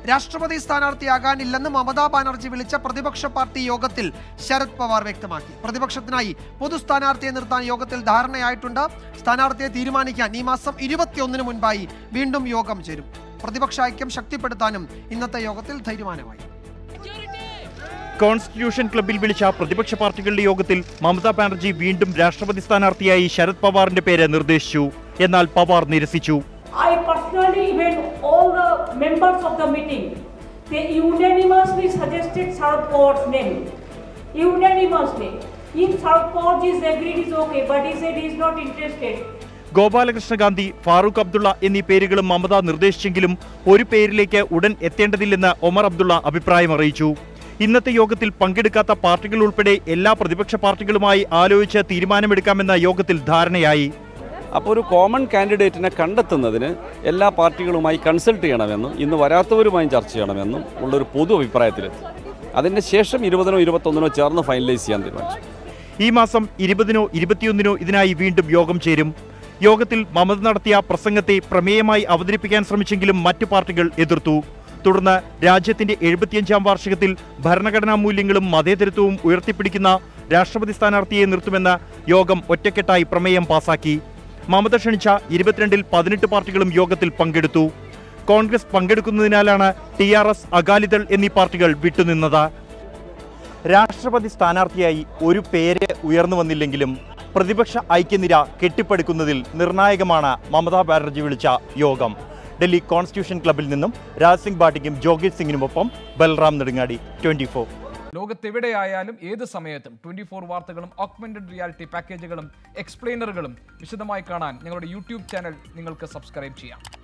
രാഷ്ട്രപതി സ്ഥാനാർത്ഥിയാകാനില്ലെന്ന് മമതാ ബാനർജി വിളിച്ച പ്രതിപക്ഷ പാർട്ടി യോഗത്തിൽ ശരത് പവാർ വ്യക്തമാക്കി പ്രതിപക്ഷത്തിനായി പൊതു സ്ഥാനാർത്ഥിയെ നിർത്താൻ യോഗത്തിൽ ധാരണയായിട്ടുണ്ട് സ്ഥാനാർത്ഥിയെ തീരുമാനിക്കാൻ ഈ മാസം ഇരുപത്തിയൊന്നിന് മുൻപായി വീണ്ടും യോഗം ചേരും പ്രതിപക്ഷ ഐക്യം ശക്തിപ്പെടുത്താനും ഇന്നത്തെ യോഗത്തിൽ തീരുമാനമായി കോൺസ്റ്റിറ്റ്യൂഷൻ ക്ലബിൽ വിളിച്ച പ്രതിപക്ഷ പാർട്ടികളുടെ യോഗത്തിൽ മമതാ ബാനർജി വീണ്ടും രാഷ്ട്രപതി സ്ഥാനാർത്ഥിയായി ശരത് പവാറിന്റെ പേര് നിർദ്ദേശിച്ചു എന്നാൽ പവാർ നിരസിച്ചു I personally, even all the members of the meeting, they unanimously suggested Sharad Pawar's name. Unanimously. If Sharad Pawar is agreed, is okay, but he said he is not interested. Gopalakrishna Gandhi Farooq Abdulla എന്നീ പേരുകളും മമത നിർദ്ദേശിച്ചെങ്കിലും ഒരു പേരിലേക്ക് ഉടൻ എത്തേണ്ടതില്ലെന്ന് ഒമർ അബ്ദുള്ള അഭിപ്രായം അറിയിച്ചു ഇന്നത്തെ യോഗത്തിൽ പങ്കെടുക്കാത്ത പാർട്ടികൾ ഉൾപ്പെടെ എല്ലാ പ്രതിപക്ഷ പാർട്ടികളുമായി ആലോചിച്ച് തീരുമാനമെടുക്കാമെന്ന യോഗത്തിൽ ധാരണയായി അപ്പോൾ ഒരു കോമൺ കാൻഡിഡേറ്റിനെ കണ്ടെത്തുന്നതിന് എല്ലാ പാർട്ടികളുമായി കൺസൾട്ട് ചെയ്യണമെന്നും ഇന്ന് വരാത്തവരുമായും ചർച്ച ചെയ്യണമെന്നും ഉള്ളൊരു പൊതു അഭിപ്രായത്തിലെത്തി അതിന് ശേഷം ഇരുപതിനോ ഇരുപത്തൊന്നിനോ ചേർന്ന് ഫൈനലൈസ് ചെയ്യാൻ തീരുമാനിച്ചു ഈ മാസം ഇരുപതിനോ ഇരുപത്തിയൊന്നിനോ ഇതിനായി വീണ്ടും യോഗം ചേരും യോഗത്തിൽ മമത നടത്തിയ പ്രസംഗത്തെ പ്രമേയമായി അവതരിപ്പിക്കാൻ ശ്രമിച്ചെങ്കിലും മറ്റു പാർട്ടികൾ എതിർത്തു തുടർന്ന് രാജ്യത്തിന്റെ എഴുപത്തിയഞ്ചാം വാർഷികത്തിൽ ഭരണഘടനാ മൂല്യങ്ങളും മതേതരത്വവും ഉയർത്തിപ്പിടിക്കുന്ന രാഷ്ട്രപതി സ്ഥാനാർത്ഥിയെ നിർത്തുമെന്ന് യോഗം ഒറ്റക്കെട്ടായി പ്രമേയം പാസാക്കി മമത ക്ഷണിച്ച ഇരുപത്തിരണ്ടിൽ പതിനെട്ട് പാർട്ടികളും യോഗത്തിൽ പങ്കെടുത്തു കോൺഗ്രസ് പങ്കെടുക്കുന്നതിനാലാണ് ടി ആർ എസ് അകാലിദൾ എന്നീ പാർട്ടികൾ വിട്ടുനിന്നത് രാഷ്ട്രപതി സ്ഥാനാർത്ഥിയായി ഒരു പേര് ഉയർന്നു വന്നില്ലെങ്കിലും പ്രതിപക്ഷ ഐക്യനിര കെട്ടിപ്പടുക്കുന്നതിൽ നിർണായകമാണ് മമതാ ബാനർജി വിളിച്ച യോഗം ഡൽഹി കോൺസ്റ്റിറ്റ്യൂഷൻ ക്ലബിൽ നിന്നും രാജ് സിംഗ് ബാട്ടിക്കും ജോഗേഷ് സിംഗിനുമൊപ്പം ബൽറാം നെടുങ്ങാടി ട്വന്റി ഫോർ ലോകത്തെവിടെയായാലും ഏത് സമയത്തും ട്വന്റി ഫോർ വാർത്തകളും ഓഗ്മെന്റഡ് റിയാലിറ്റി പാക്കേജുകളും എക്സ്പ്ലെയിനറുകളും വിശദമായി കാണാൻ ഞങ്ങളുടെ യൂട്യൂബ് ചാനൽ നിങ്ങൾക്ക് സബ്സ്ക്രൈബ് ചെയ്യാം